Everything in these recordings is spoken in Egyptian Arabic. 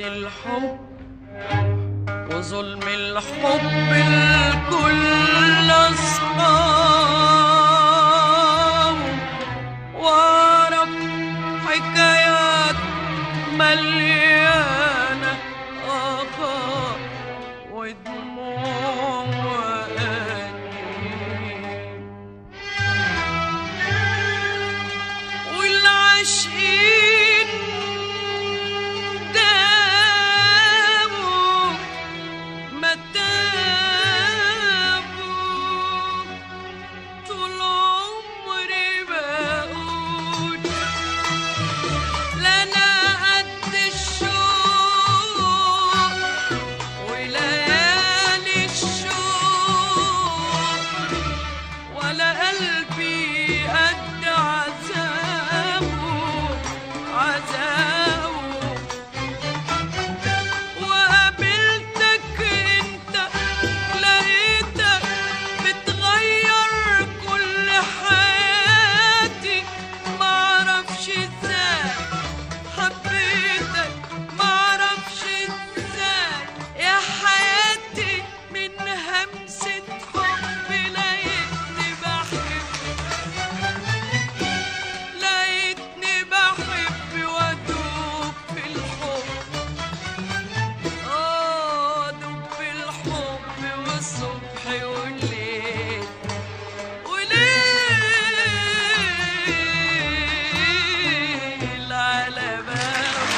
الحب وظلم الحب الكل أصحاب وأعرف حكايات مليانة آخر ودموع وأنين والعاشقين داووا ما تابوا طول عمري بقول لنا قد الشوق وليالي الشوق ولا قلبي قد عذابه عذابه وقابلتك انت لقيتك بتغير كل حياتي معرفش ازاي حبيتك معرفش ازاي يا حياتي من همسة حب لقيتني بحب لقيتني بحب وادوب في الحب اه ادوب في الحب والصبح والليل وليل على بابه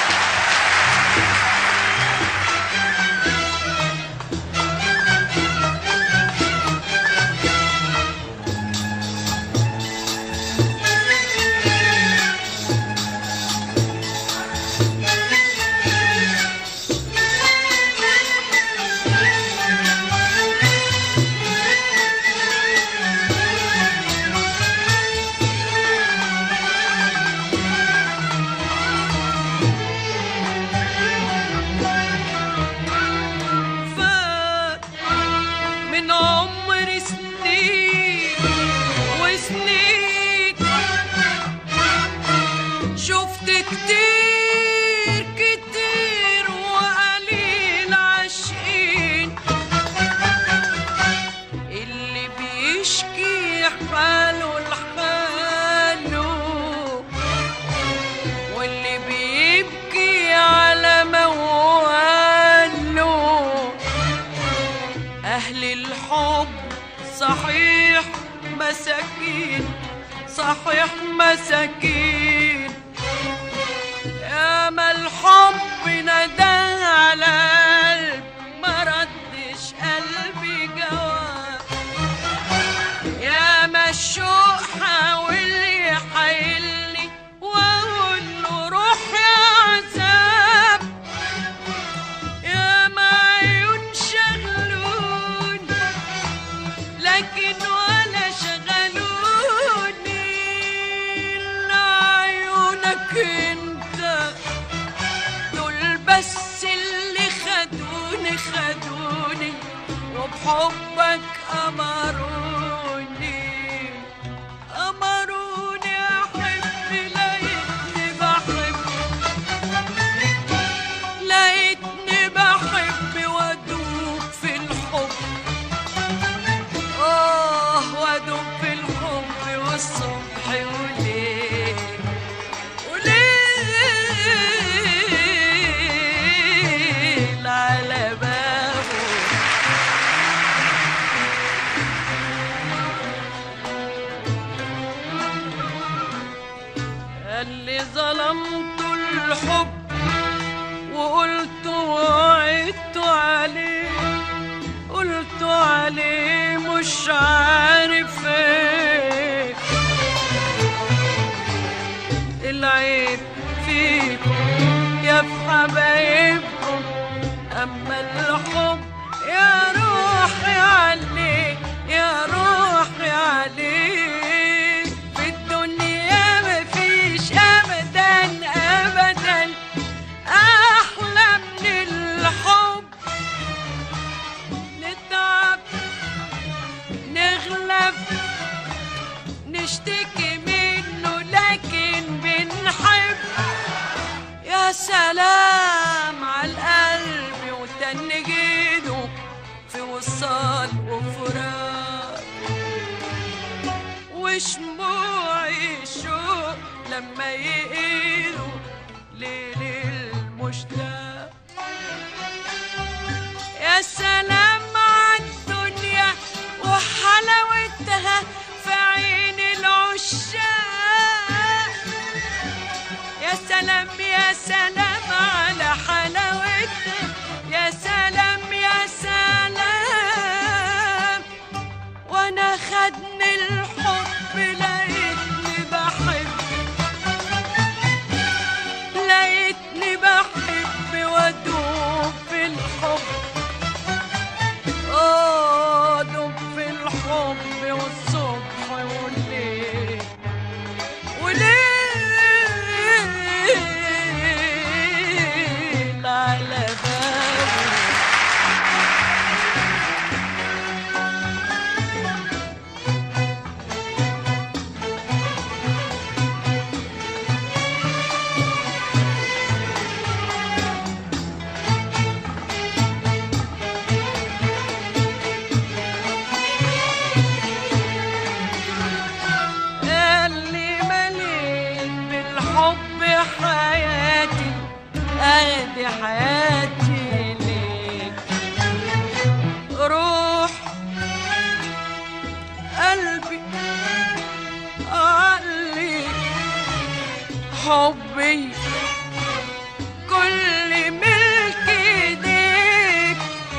فات من عمري سنين وسنين شفت كتير كتير وقليل عاشقين اللي بيشكي حاله لحاله واللي بيبكي على مواله أهل الحب صحيح مساكين صحيح مساكين يا ما الحب ندى على قلب ما ردش قلبي جواب يا ما الشوق حاول يحايلني واقول له روح يا عذاب يا ما عيون شغلوني لكن ولا شغلوني إلا عيونك انت دول بس اللي خدوني خدوني وبحبك أمروني أمروني أحب لقيتني بحب لقيتني بحب وادوب في الحب آه وادوب في الحب والصبح وليل وليل على بابه وصال وفراق وشموع الشوق لما يقيلوا ليل المشتاق يا سلام عالدنيا وحلاوتها في عين العشاق يا سلام يا سلام على حلاوتها يا سلام يا سلام وانا خدني الحب لقيتني بحب لقيتني بحب وادوب في الحب اه دوب في الحب والصبح والليل وليل على بالي اللي مليت بالحب حياتي ادي حياتي ليك روح قلبي عقلي حبي كل ملك ايديك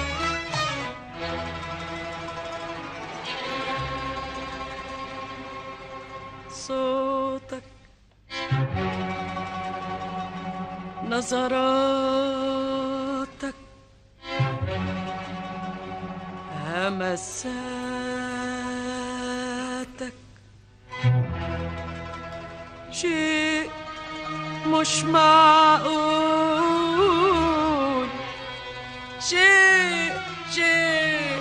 صوتك نظراتك همساتك شيء مش معقول شيء شيء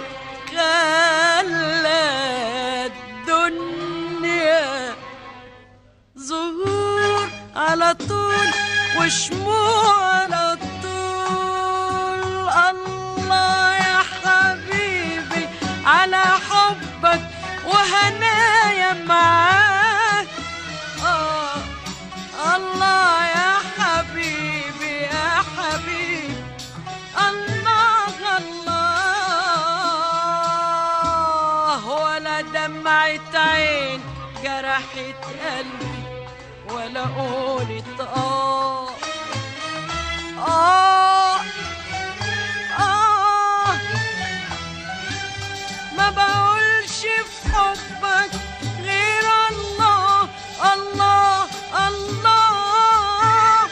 خلى الدنيا ظهور على طول وشموع على طول الله يا حبيبي على حبك وهنايا معاك آه الله يا حبيبي يا حبيبي الله الله ولا دمعة عين جرحت قلبي ولا قولت آه آه آه ما بقولش في حبك غير الله الله الله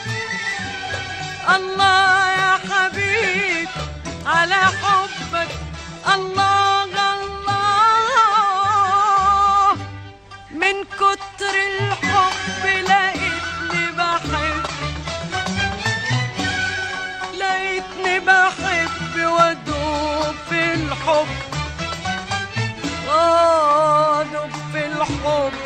الله يا حبيب على حبك الله الله من كتر الحب لقيتني بحب لقيتني بحب وادوب في الحب ادوب في الحب